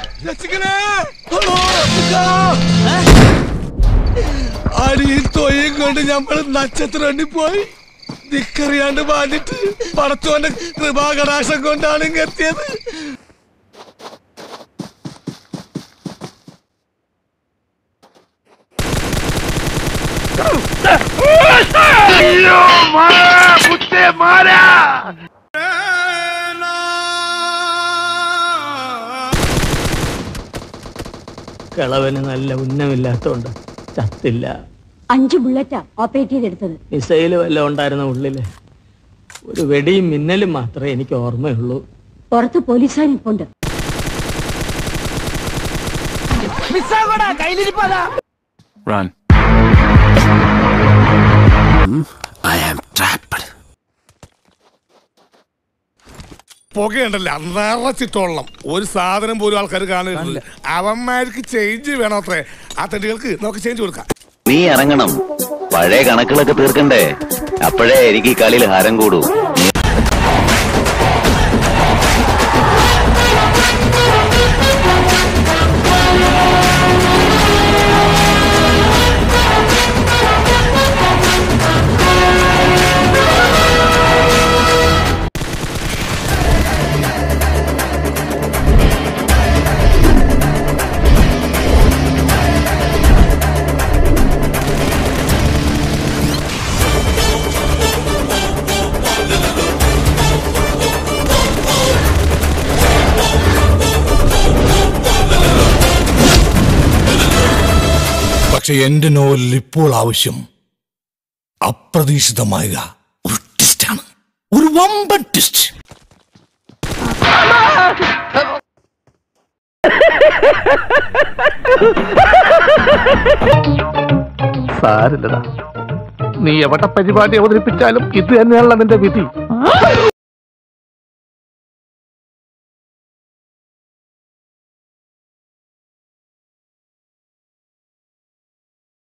അടിയും തൊയും കൊണ്ട് നമ്മൾ നക്ഷത്രം പോയി ദിക്കറിയാണ്ട് പാടിട്ട് പടച്ചോന്റെ കൃപാകടാശം കൊണ്ടാണ് ഇങ്ങ് എത്തിയത് കിളവന് നല്ല ഉന്നമില്ലാത്തോണ്ട് ചത്തില്ല അഞ്ച് ബുള്ളറ്റാ ഓപ്പറേറ്റ് ചെയ്തെടുത്തത് മിസൈല് വല്ലതും ഉണ്ടായിരുന്ന ഉള്ളില് ഒരു വെടിയും മിന്നലും മാത്രമേ എനിക്ക് ഓർമ്മയുള്ളൂ പുറത്ത് പോലീസുകാർ ഇപ്പുണ്ട് Run. പുകയുണ്ടല്ലോ നിറച്ചിട്ടോളണം ഒരു സാധനം പോലും ആൾക്കാർ കാണരുത് അവന്മാർക്ക് ചേഞ്ച് വേണം അത്രേ ആ തെണ്ടികൾക്ക് നമുക്ക് ചേഞ്ച് കൊടുക്കാം നീ ഇറങ്ങണം പഴയ കണക്കുകളൊക്കെ തീർക്കണ്ടേ അപ്പോഴേ എനിക്ക് ഈ കളിയിൽ ഹരം കൂടൂ പക്ഷെ എന്റെ നോവലിൽ ഇപ്പോൾ ആവശ്യം അപ്രതീക്ഷിതമായ ഒരു ട്വിസ്റ്റാണ് ഒരു വമ്പൻ ട്വിസ്റ്റ് സാരില്ലടാ നീ എവിടെ പരിപാടി അവതരിപ്പിച്ചാലും ഇത് തന്നെയാണല്ലോ നിന്റെ വിധി